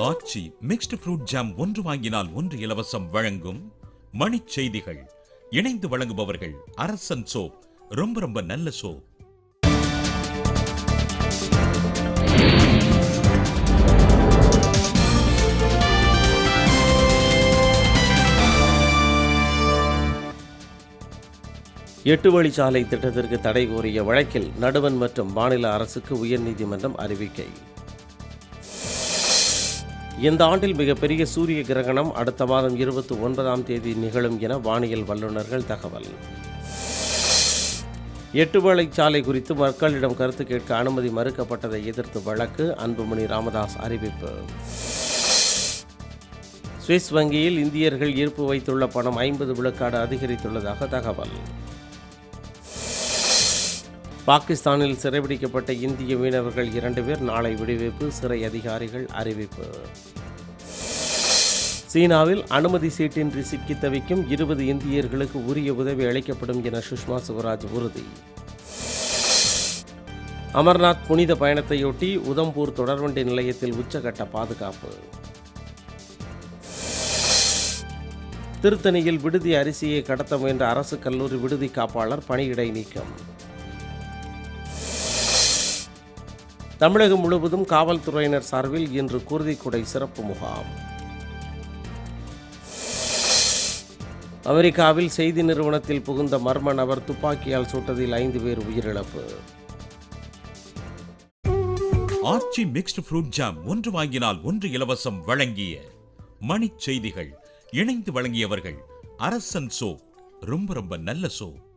ஆச்சி mixed fruit jam ஒன்று வாங்கினால் ஒன்று இலவசம் வழங்கும் மணிச் செய்திகள் இணைந்து வழங்குபவர்கள் அரசன் சோப் ரொம்ப ரொம்ப நல்ல சோப் எட்டு வழிச்சாலை திட்டத்திற்கு தடை கோரிய வழக்கில் நடுவன் மற்றும் மாநில அரசுக்கு உயர்நீதிமன்றம் அறிவிக்கை இந்த ஆண்டில் மிகப்பெரிய சூரிய கிரகணம் அடுத்த மாதம் இருபத்தி ஒன்பதாம் தேதி நிகழும் என வானியல் வல்லுநர்கள் தகவல் எட்டு வழிச்சாலை குறித்து மக்களிடம் கருத்து கேட்க அனுமதி மறுக்கப்பட்டதை எதிர்த்து வழக்கு அன்புமணி ராமதாஸ் அறிவிப்பு சுவிஸ் வங்கியில் இந்தியர்கள் ஈர்ப்பு வைத்துள்ள பணம் ஐம்பது விழுக்காடு அதிகரித்துள்ளதாக தகவல் பாகிஸ்தானில் சிறைபிடிக்கப்பட்ட இந்திய மீனவர்கள் இரண்டு பேர் நாளை விடுவிப்பு சிறை அதிகாரிகள் அறிவிப்பு சீனாவில் அனுமதி சீட்டின்றி சிக்கி தவிக்கும் இருபது இந்தியர்களுக்கு உரிய உதவி அளிக்கப்படும் என சுஷ்மா சுவராஜ் உறுதி அமர்நாத் புனித பயணத்தையொட்டி உதம்பூர் தொடர்வண்டி நிலையத்தில் உச்சகட்ட பாதுகாப்பு திருத்தணியில் விடுதி அரிசியை கடத்த முயன்ற அரசு கல்லூரி விடுதி காப்பாளர் பணியிடை நீக்கம் தமிழகம் முழுவதும் காவல்துறையினர் சார்பில் இன்று குருதிக்குடை சிறப்பு முகாம் அமெரிக்காவில் செய்தி நிறுவனத்தில் புகுந்த மர்ம நபர் துப்பாக்கியால் சுட்டதில் ஐந்து பேர் உயிரிழப்பு ஆச்சி மிக்ஸ்டு ஃப்ரூட் ஜாம் ஒன்று வாங்கினால் ஒன்று இலவசம் வழங்கிய மணிச் செய்திகள் இணைந்து வழங்கியவர்கள் அரசன் சோப் ரொம்ப ரொம்ப நல்ல சோப்